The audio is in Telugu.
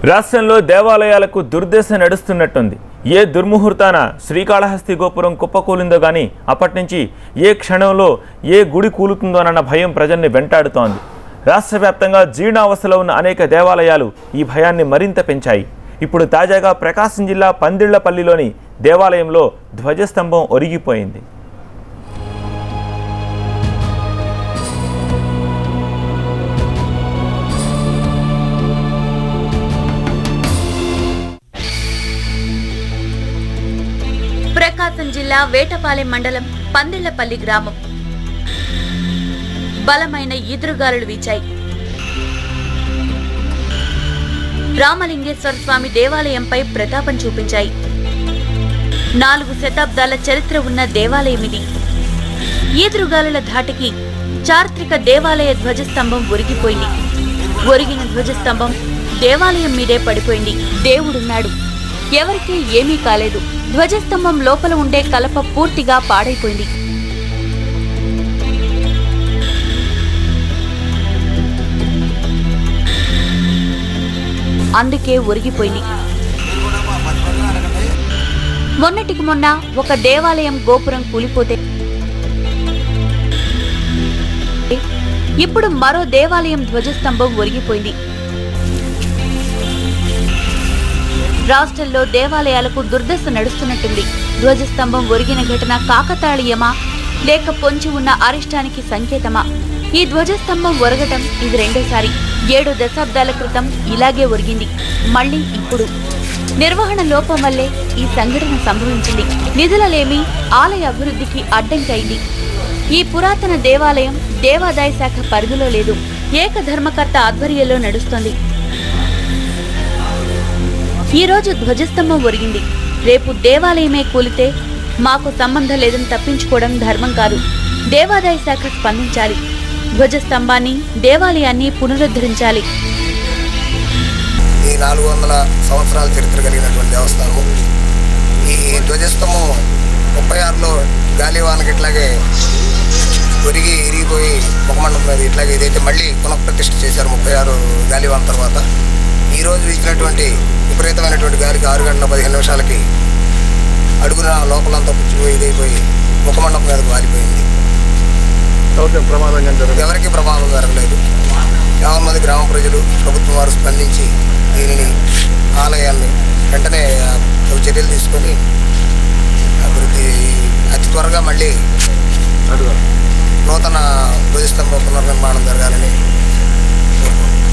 రాష్ట్రంలో దేవాలయాలకు దుర్దశ నడుస్తున్నట్టుంది ఏ దుర్ముహూర్తాన శ్రీకాళహస్తి గోపురం కుప్పకూలిందో గాని అప్పటి నుంచి ఏ క్షణంలో ఏ గుడి కూలుతుందోనన్న భయం ప్రజల్ని వెంటాడుతోంది రాష్ట్ర వ్యాప్తంగా జీర్ణావస్థలో ఉన్న అనేక దేవాలయాలు ఈ భయాన్ని మరింత పెంచాయి ఇప్పుడు తాజాగా ప్రకాశం జిల్లా పందిళ్లపల్లిలోని దేవాలయంలో ధ్వజస్తంభం ఒరిగిపోయింది ప్రకాశం జిల్లా వేటపాలెం మండలం పందిళ్లపల్లి గ్రామం బలమైన ఈదురుగాలులు వీచాయి రామలింగేశ్వర స్వామి దేవాలయంపై ప్రతాపం చూపించాయి నాలుగు శతాబ్దాల చరిత్ర ఉన్న దేవాలయం ఇది ఈదురుగాలుల ధాటికి చారిత్రక దేవాలయ ధ్వజస్తంభం ఒరిగిపోయింది ఒరిగిన ధ్వజస్తంభం దేవాలయం మీదే పడిపోయింది దేవుడున్నాడు ఎవరికీ ఏమీ కాలేదు ధ్వజస్తంభం లోపల ఉండే కలప పూర్తిగా పాడైపోయింది అందుకే ఒరిగిపోయింది మొన్నటికి మొన్న ఒక దేవాలయం గోపురం కూలిపోతే ఇప్పుడు మరో దేవాలయం ధ్వజస్తంభం ఒరిగిపోయింది రాష్ట్రంలో దేవాలయాలకు దుర్దశ నడుస్తున్నట్టుంది ధ్వజస్తంభం ఒరిగిన ఘటన కాకతాళీయమా లేక పొంచి ఉన్న అరిష్టానికి సంకేతమా ఈ ధ్వజస్తంభం ఒరగటం ఇది రెండోసారి ఏడు దశాబ్దాల క్రితం ఇలాగే ఒరిగింది మళ్ళీ ఇప్పుడు నిర్వహణ లోపం వల్లే ఈ సంఘటన సంభవించింది నిధులలేమి ఆలయ అభివృద్ధికి అడ్డంకైంది ఈ పురాతన దేవాలయం దేవాదాయ శాఖ పరిధిలో లేదు ఏకధర్మకర్త ఆధ్వర్యంలో నడుస్తోంది ఈ రోజు ధ్వజస్తంభం ఒరిగింది రేపు దేవాలయమే కూలితే మాకు సంబంధం లేదని తప్పించుకోవడం ధర్మం కాదు దేవాదాయ శాఖ స్పందించాలి ధ్వజస్తంభాన్ని దేవాలయాన్ని పునరుద్ధరించాలి ఈ నాలుగు వందల సంవత్సరాల చరిత్ర కలిగినటువంటి దేవస్థానము ఈ ధ్వజస్తంభం ముప్పై ఆరులో గాలివానకి ఇట్లాగే ఒరిగి ఇరిగిపోయి ముఖమండపం మీద ఇట్లాగే ఇదైతే మళ్ళీ పునఃప్రతిష్ఠ చేశారు ముప్పై ఆరు గాలివాన తర్వాత ఈ రోజు ఇచ్చినటువంటి విపరీతమైనటువంటి గాలికి ఆరు గంటల పదిహేను నిమిషాలకి అడుగున లోపలంతా పుచ్చిపోయి ఇదైపోయి ముఖమండపం మీద వారిపోయింది ఎవరికి ప్రమాదంగా జరగదు ఎవరికి ప్రమాదం జరగలేదు యాభై మంది గ్రామ ప్రజలు ప్రభుత్వం వారు స్పందించి దీనిని ఆలయాన్ని వెంటనే ఆ, తగు చర్యలు తీసుకొని అభివృద్ధి అతి త్వరగా మళ్ళీ అడుగు నూతన ధ్వజస్తంభ పునర్నిర్మాణం జరగాలని కోరుకుంటున్నాను